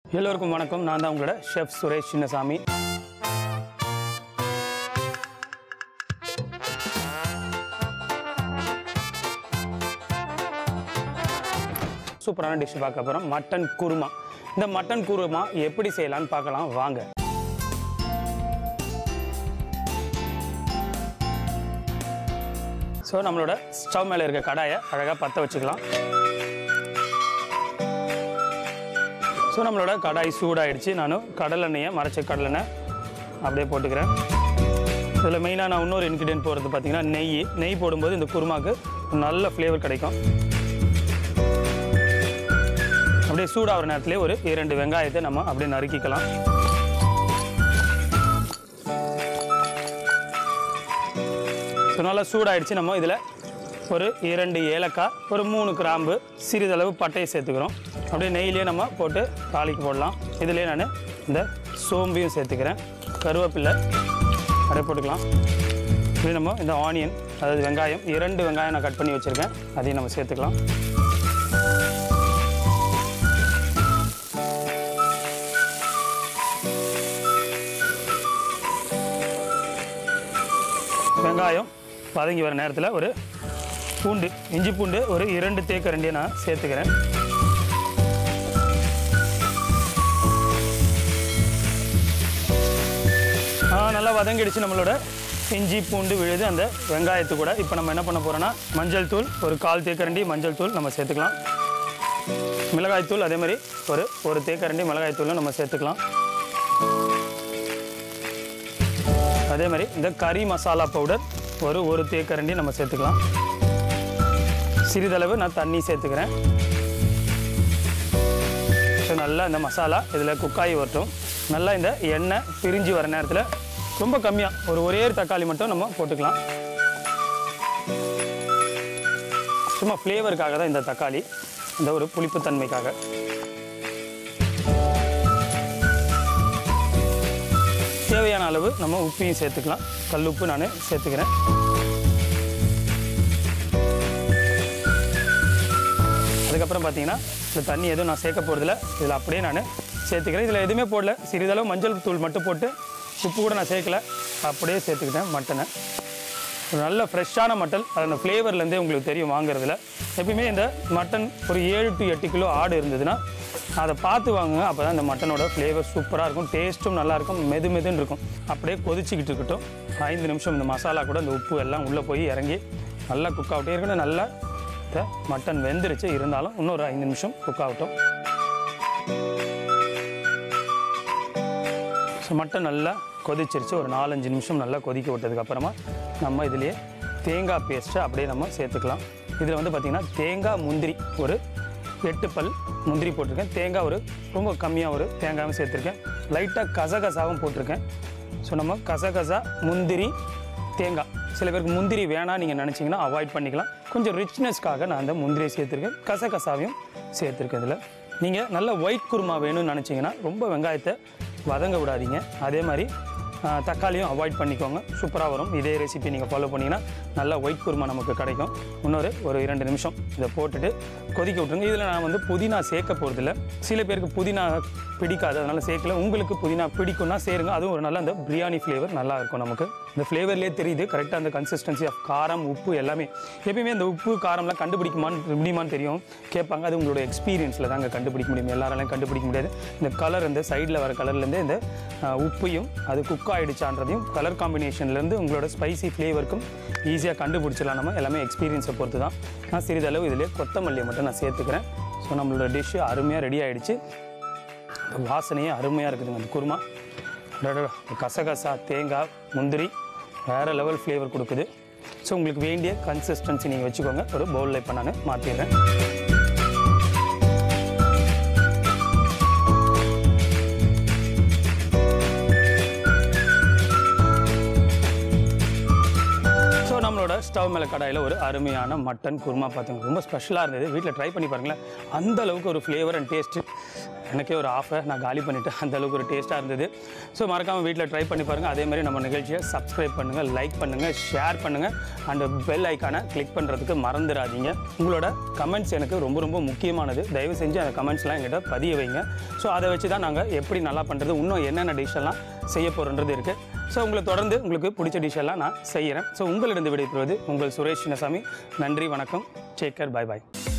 எல்லோருக்கும் வணக்கம் நான் தான் உங்களோட ஷெஃப் சுரேஷ் சின்னசாமி சூப்பரான டிஷ் பார்க்க போகிறோம் மட்டன் குருமா இந்த மட்டன் குருமா எப்படி செய்யலாம்னு பார்க்கலாம் வாங்க ஸோ நம்மளோட ஸ்டவ் மேலே இருக்க கடாயை அழகாக பற்ற வச்சுக்கலாம் ஸோ நம்மளோட கடாய் சூடாயிடுச்சு நானும் கடலெண்ணெயை மறைச்ச கடலெண்ணெய் அப்படியே போட்டுக்கிறேன் இதில் மெயினாக நான் இன்னொரு இன்க்ரீடியன்ட் போடுறது பார்த்தீங்கன்னா நெய் நெய் போடும்போது இந்த குருமாக்கு ஒரு நல்ல ஃப்ளேவர் கிடைக்கும் அப்படியே சூடாகிற நேரத்திலே ஒரு இரண்டு வெங்காயத்தை நம்ம அப்படியே நறுக்கிக்கலாம் ஸோ நல்லா சூடாயிடுச்சு நம்ம இதில் ஒரு இரண்டு ஏலக்காய் ஒரு மூணு கிராம்பு சிறிதளவு பட்டையை சேர்த்துக்கிறோம் அப்படியே நெய்யிலே நம்ம போட்டு தாளிக்கு போடலாம் இதிலே நான் இந்த சோம்பையும் சேர்த்துக்கிறேன் கருவேப்பிலை அப்படியே போட்டுக்கலாம் இப்படி நம்ம இந்த ஆனியன் அதாவது வெங்காயம் இரண்டு வெங்காயம் நான் கட் பண்ணி வச்சுருக்கேன் அதையும் நம்ம சேர்த்துக்கலாம் வெங்காயம் வதங்கி வர நேரத்தில் ஒரு பூண்டு இஞ்சி பூண்டு ஒரு இரண்டு தேக்கரண்டியை நான் சேர்த்துக்கிறேன் ஆ, நல்லா வதங்கிடுச்சு நம்மளோட இஞ்சி பூண்டு விழுது அந்த வெங்காயத்து கூட இப்போ நம்ம என்ன பண்ண போகிறோன்னா மஞ்சள் தூள் ஒரு கால் தேக்கரண்டி மஞ்சள் தூள் நம்ம சேர்த்துக்கலாம் மிளகாய் தூள் அதே மாதிரி ஒரு ஒரு தேக்கரண்டி மிளகாய் தூளும் நம்ம சேர்த்துக்கலாம் அதே மாதிரி இந்த கறி மசாலா பவுடர் ஒரு ஒரு தேக்கரண்டி நம்ம சேர்த்துக்கலாம் சிறிதளவு நான் தண்ணி சேர்த்துக்கிறேன் ஸோ நல்லா இந்த மசாலா இதில் குக்காயி வரட்டும் நல்லா இந்த எண்ணெய் பிரிஞ்சு வர நேரத்தில் ரொம்ப கம்மியாக ஒரு ஒரே ஒரு தக்காளி மட்டும் நம்ம போட்டுக்கலாம் சும்மா ஃப்ளேவருக்காக தான் இந்த தக்காளி இந்த ஒரு புளிப்புத்தன்மைக்காக தேவையான அளவு நம்ம உப்பையும் சேர்த்துக்கலாம் கல் உப்பு நான் சேர்த்துக்கிறேன் அதுக்கப்புறம் பார்த்தீங்கன்னா இந்த தண்ணி எதுவும் நான் சேர்க்க போகிறதில்ல இதில் அப்படியே நான் சேர்த்துக்கிறேன் இதில் எதுவுமே போடல சிறிதளவு மஞ்சள் தூள் மட்டும் போட்டு உப்பு கூட நான் சேர்க்கல அப்படியே சேர்த்துக்கிட்டேன் மட்டனை ஒரு நல்ல ஃப்ரெஷ்ஷான மட்டன் அதோட ஃப்ளேவர்லேருந்தே உங்களுக்கு தெரியும் வாங்குறதுல எப்பயுமே இந்த மட்டன் ஒரு ஏழு டு எட்டு கிலோ ஆடு இருந்ததுன்னா அதை பார்த்து வாங்குங்க அப்போ தான் இந்த மட்டனோட ஃப்ளேவர் சூப்பராக இருக்கும் டேஸ்ட்டும் நல்லாயிருக்கும் மெது மெதுன்னு இருக்கும் அப்படியே கொதிச்சிக்கிட்டு இருக்கட்டும் ஐந்து நிமிஷம் இந்த மசாலா கூட இந்த உப்பு எல்லாம் உள்ளே போய் இறங்கி நல்லா குக் ஆகிட்டே இருக்கணும் நல்லா இந்த மட்டன் வெந்துருச்சு இருந்தாலும் இன்னொரு ஐந்து நிமிஷம் குக் ஆகட்டும் ஸோ மட்டன் நல்லா கொதிச்சிருச்சு ஒரு நாலஞ்சு நிமிஷம் நல்லா கொதிக்க விட்டதுக்கப்புறமா நம்ம இதுலேயே தேங்காய் பேஸ்ட்டை அப்படியே நம்ம சேர்த்துக்கலாம் இதில் வந்து பார்த்திங்கன்னா தேங்காய் முந்திரி ஒரு எட்டு பல் முந்திரி போட்டிருக்கேன் தேங்காய் ஒரு ரொம்ப கம்மியாக ஒரு தேங்காயும் சேர்த்துருக்கேன் லைட்டாக கசகசாவும் போட்டிருக்கேன் ஸோ நம்ம கசகசா முந்திரி தேங்காய் சில பேருக்கு முந்திரி வேணாம் நீங்கள் நினச்சிங்கன்னா அவாய்ட் பண்ணிக்கலாம் கொஞ்சம் ரிச்னஸ்க்காக நான் அந்த முந்திரியை சேர்த்துருக்கேன் கசகசாவையும் சேர்த்துருக்கேன் இதில் நீங்கள் நல்ல ஒயிட் குருமா வேணும்னு நினச்சிங்கன்னா ரொம்ப வெங்காயத்தை வதங்க விடாதீங்க அதே மாதிரி ஆ, தக்காளியும் அவாய்ட் பண்ணிக்கோங்க சூப்பராக வரும் இதே ரெசிபி நீங்கள் ஃபாலோ பண்ணிங்கன்னா நல்லா ஒயிட் குருமா நமக்கு கிடைக்கும் இன்னொரு ஒரு இரண்டு நிமிஷம் இதை போட்டுட்டு கொதிக்க விட்ருங்க இதில் நான் வந்து புதினா சேர்க்க போகிறதில்ல சில பேருக்கு புதினா பிடிக்காது அதனால் சேர்க்கல உங்களுக்கு புதினா பிடிக்கும்னா சேருங்க அதுவும் ஒரு நல்ல அந்த பிரியாணி ஃப்ளேவர் நல்லா இருக்கும் நமக்கு இந்த ஃப்ளேவர்லேயே தெரியுது கரெக்டாக அந்த கன்சிஸ்டன்சி ஆஃப் காரம் உப்பு எல்லாமே எப்பயுமே அந்த உப்பு காரம்லாம் கண்டுபிடிக்குமான்னு முடியுமான்னு தெரியும் கேட்பாங்க அது உங்களோட எக்ஸ்பீரியன்ஸில் தாங்க கண்டுபிடிக்க முடியும் எல்லாராலையும் கண்டுபிடிக்க முடியாது இந்த கலர் இந்த சைடில் வர கலர்லேருந்து இந்த ஆ, உப்பையும் அது குக் ஆகிடுச்சான்றதையும் கலர் காம்பினேஷன்லேருந்து உங்களோட ஸ்பைசி ஃப்ளேவருக்கும் ஈஸியாக கண்டுபிடிச்சிடலாம் நம்ம எல்லாமே எக்ஸ்பீரியன்ஸை பொறுத்து தான் நான் சிறிதளவு இதிலே கொத்தமல்லியை மட்டும் நான் சேர்த்துக்கிறேன் ஸோ நம்மளோட டிஷ்ஷு அருமையாக ரெடி ஆயிடுச்சு வாசனையே அருமையாக இருக்குதுங்க அந்த குருமா அடடடா, கசகசா தேங்காய் முந்திரி வேறு லெவல் ஃப்ளேவர் கொடுக்குது ஸோ உங்களுக்கு வேண்டிய கன்சிஸ்டன்சி நீங்கள் வச்சுக்கோங்க ஒரு பவுலில் இப்போ நான் மாற்றிடுறேன் ஸோ நம்மளோட ஸ்டவ் மேலே கடாயில் ஒரு அருமையான மட்டன் குருமா பார்த்தீங்க ரொம்ப ஸ்பெஷலாக இருந்தது வீட்டில் ட்ரை பண்ணி பாருங்களேன் அந்த அளவுக்கு ஒரு ஃப்ளேவர் அண்ட் டேஸ்ட்டு எனக்கே ஒரு ஆஃபை நான் காலி பண்ணிவிட்டு அந்த அளவுக்கு ஒரு டேஸ்ட்டாக இருந்தது ஸோ மறக்காமல் வீட்டில் ட்ரை பண்ணி பாருங்கள் அதே மாதிரி நம்ம நிகழ்ச்சியை சப்ஸ்கிரைப் பண்ணுங்கள் லைக் பண்ணுங்கள் ஷேர் பண்ணுங்கள் அண்ட் பெல் ஐக்கானை கிளிக் பண்ணுறதுக்கு மறந்துடாதீங்க உங்களோட கமெண்ட்ஸ் எனக்கு ரொம்ப ரொம்ப முக்கியமானது தயவு செஞ்சு அந்த கமெண்ட்ஸ்லாம் எங்கிட்ட பதிய வைங்க ஸோ அதை வச்சு தான் நாங்கள் எப்படி நல்லா பண்ணுறது இன்னும் என்னென்ன டிஷ் எல்லாம் செய்ய போகிறன்றது இருக்குது ஸோ உங்களை தொடர்ந்து உங்களுக்கு பிடிச்ச டிஷ் எல்லாம் நான் செய்கிறேன் ஸோ உங்களிடம் விடைபெறுவது உங்கள் சுரேஷ் சின்னசாமி நன்றி வணக்கம் டேக் கேர் பை பாய்